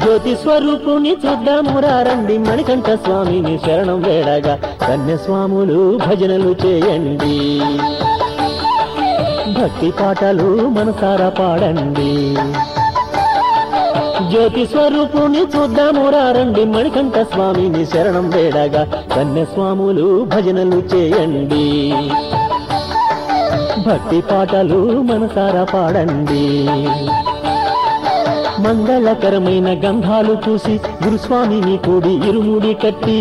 జ్యోతి స్వరూపుని చూద్దామురా రండి మణికంఠ స్వామిని శరణం వేడగా కన్యస్వాములు భజనలు చేయండి భక్తి పాటలు మనసారా పాడండి జ్యోతి స్వరూపుని చూద్దామురా రండి మణికంఠ స్వామిని శరణం వేడగా కన్యస్వాములు భజనలు చేయండి భక్తి పాటలు మనసారా పాడండి మంగళకరమైన గంధాలు చూసి గురుస్వామిని కూడి ఇరుముడి కట్టి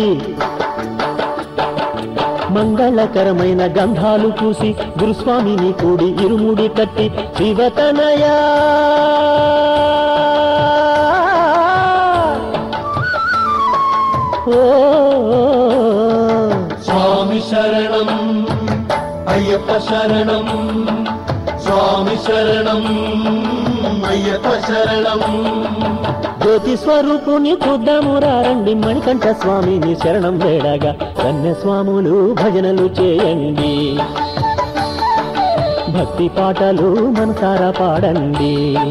మంగళకరమైన గంధాలు చూసి గురుస్వామిని కూడి ఇరుముడి కట్టి శివతనయా ఓ స్వామి శరణం అయ్యప్ప శరణం స్వామి శరణం అయ్యప్ప శరణం జ్యోతి స్వరూపుని చూద్దామురా రండి మణికంఠ స్వామిని శరణం వేడగా కన్యస్వాములు భజనలు చేయండి భక్తి పాటలు మనసారా పాడండి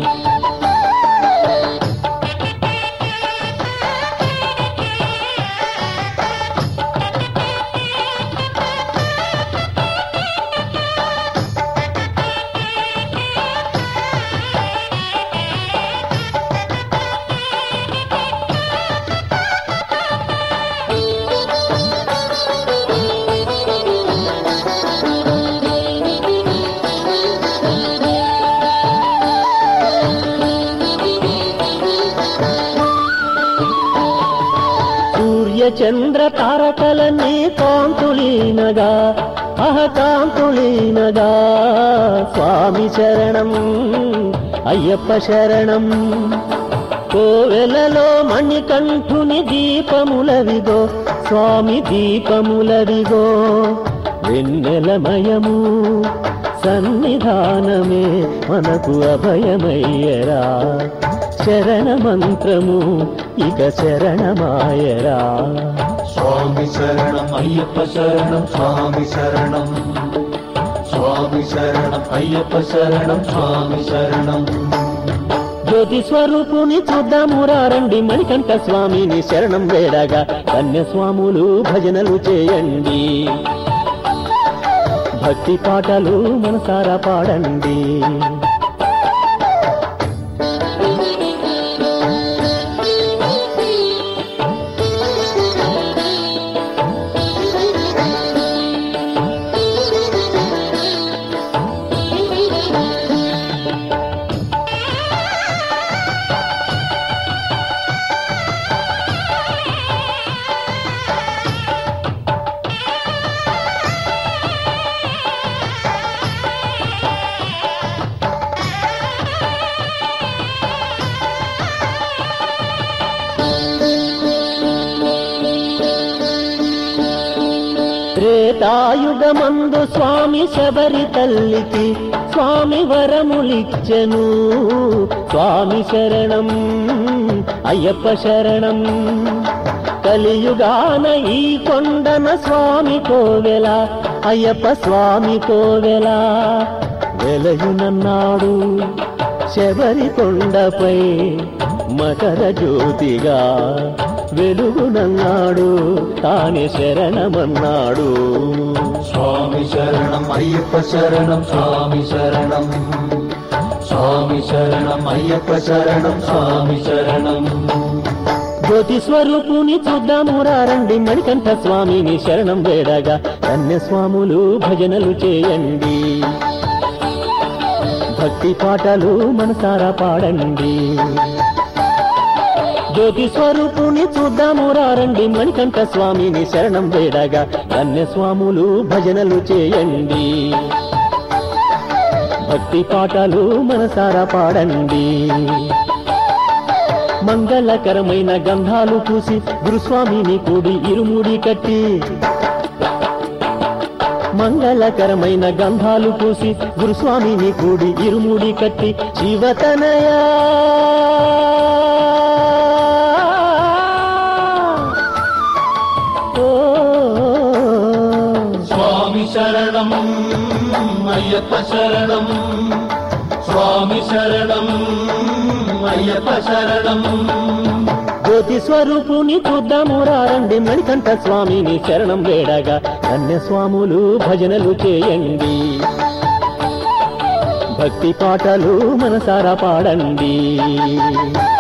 సూర్య చంద్ర తారకలన్నీ కాంతులీనగా అహ కాంతులీనగా స్వామి శరణం అయ్యప్ప శరణం కోవెలలో మణికంఠుని దీపములవిగో స్వామి దీపములవిగో వెన్నెలమయము సన్నిధానమే మనకు అభయమయ్యరా శరణ మంత్రము ఇక శరణమాయరా స్వామి శరణం అయ్యప్ప శరణం స్వామి శరణం స్వామి శరణం అయ్యప్ప శరణం స్వామి శరణం జ్యోతి స్వరూపుని చూద్దామురా రండి మణికంఠ స్వామిని శరణం వేడగా కన్యస్వాములు భజనలు చేయండి భక్తి పాటలు మనసారా పాడండి త్రేతాయుగమందు స్వామి శబరి తల్లికి స్వామి వరములిచ్చెను స్వామి శరణం అయ్యప్ప శరణం కలియుగాన ఈ కొండన స్వామి కోవెల అయ్యప్ప స్వామి కోవెల వెలయునన్నాడు శబరి కొండపై మకర జ్యోతిగా వెలుగునన్నాడు తానే శరణమన్నాడు స్వామి శరణం అయ్యప్ప శరణం స్వామి శరణం స్వామి శరణం అయ్యప్ప శరణం స్వామి శరణం జ్యోతి స్వరూపుని చూద్దామురా రండి మణికంఠ స్వామిని శరణం వేడగా కన్యస్వాములు భజనలు చేయండి భక్తి పాటలు మనసారా పాడండి జ్యోతి స్వరూపుని చూద్దామురా రండి మణికంఠ స్వామిని శరణం వేడగా కన్యస్వాములు భజనలు చేయండి భక్తి పాటలు మనసారా పాడండి మంగళకరమైన గంధాలు చూసి గురుస్వామిని కూడి ఇరుముడి కట్టి మంగళకరమైన గంధాలు పూసి గురుస్వామిని కూడి ఇరుముడి కట్టి శివతనయా ఓ స్వామి శరణం అయ్యప్ప శరణం స్వామి శరణం అయ్యప్ప శరణం జ్యోతి స్వరూపుని చూద్దాము రండి మణికంఠ స్వామిని శరణం వేడగా కన్యస్వాములు భజనలు చేయండి భక్తి పాటలు మనసారా పాడండి